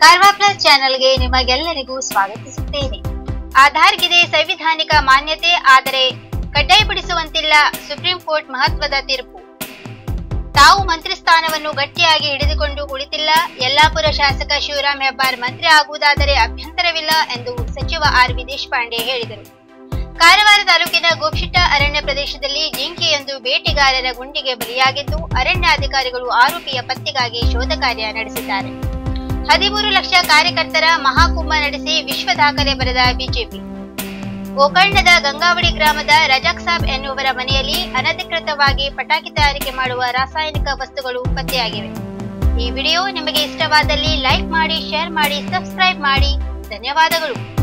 ಕಾರ್ವಾ plus ಚಾನೆಲ್ಗೆ ನಿಮಗೆಲ್ಲರಿಗೂ ಸ್ವಾಗತಿಸುತ್ತೇನೆ ಆಧಾರ್ಗಿದೆ ಸಂವಿಧಾನಿಕ ಮಾನ್ಯತೆ ಆದರೆ ಕಡ್ಡಾಯಪಡಿಸುವಂತಿಲ್ಲ ಸುಪ್ರೀಂ ಕೋರ್ಟ್ ಮಹತ್ವದ ತೀರ್ಪು ತಾವು ಮಂತ್ರಿ ಸ್ಥಾನವನ್ನು ಗಟ್ಟಿಯಾಗಿ ಹಿಡಿದುಕೊಂಡು ಕುಳಿತಿಲ್ಲ ಯಲ್ಲಾಪುರ ಶಾಸಕ ಶಿವರಾಮ್ ಹೆಬ್ಬಾರ್ ಮಂತ್ರಿ ಆಗುವುದಾದರೆ ಅಭ್ಯಂತರವಿಲ್ಲ ಎಂದು ಸಚಿವ ಆರ್ ವಿ ದೇಶಪಾಂಡೆ ಹೇಳಿದರು ಕಾರವಾರ ತಾಲೂಕಿನ ಗೋಪ್ಶಿಟ್ಟ ಅರಣ್ಯ ಪ್ರದೇಶದಲ್ಲಿ ಜಿಂಕೆಯೊಂದು ಬೇಟೆಗಾರರ ಗುಂಡಿಗೆ ಬಲಿಯಾಗಿದ್ದು ಅರಣ್ಯಾಧಿಕಾರಿಗಳು ಆರೋಪಿಯ ಪತ್ತೆಗಾಗಿ ಶೋಧ ಕಾರ್ಯ ನಡೆಸಿದ್ದಾರೆ ಹದಿಮೂರು ಲಕ್ಷ ಕಾರ್ಯಕರ್ತರ ಮಹಾಕುಂಭ ನಡೆಸಿ ವಿಶ್ವ ದಾಖಲೆ ಬರೆದ ಬಿಜೆಪಿ ಗೋಕರ್ಣದ ಗಂಗಾವಳಿ ಗ್ರಾಮದ ರಜಾಕ್ ಸಾಬ್ ಎನ್ನುವರ ಮನೆಯಲ್ಲಿ ಅನಧಿಕೃತವಾಗಿ ಪಟಾಕಿ ತಯಾರಿಕೆ ಮಾಡುವ ರಾಸಾಯನಿಕ ವಸ್ತುಗಳು ಪತ್ತೆಯಾಗಿವೆ ಈ ವಿಡಿಯೋ ನಿಮಗೆ ಇಷ್ಟವಾದಲ್ಲಿ ಲೈಕ್ ಮಾಡಿ ಶೇರ್ ಮಾಡಿ ಸಬ್ಸ್ಕ್ರೈಬ್ ಮಾಡಿ ಧನ್ಯವಾದಗಳು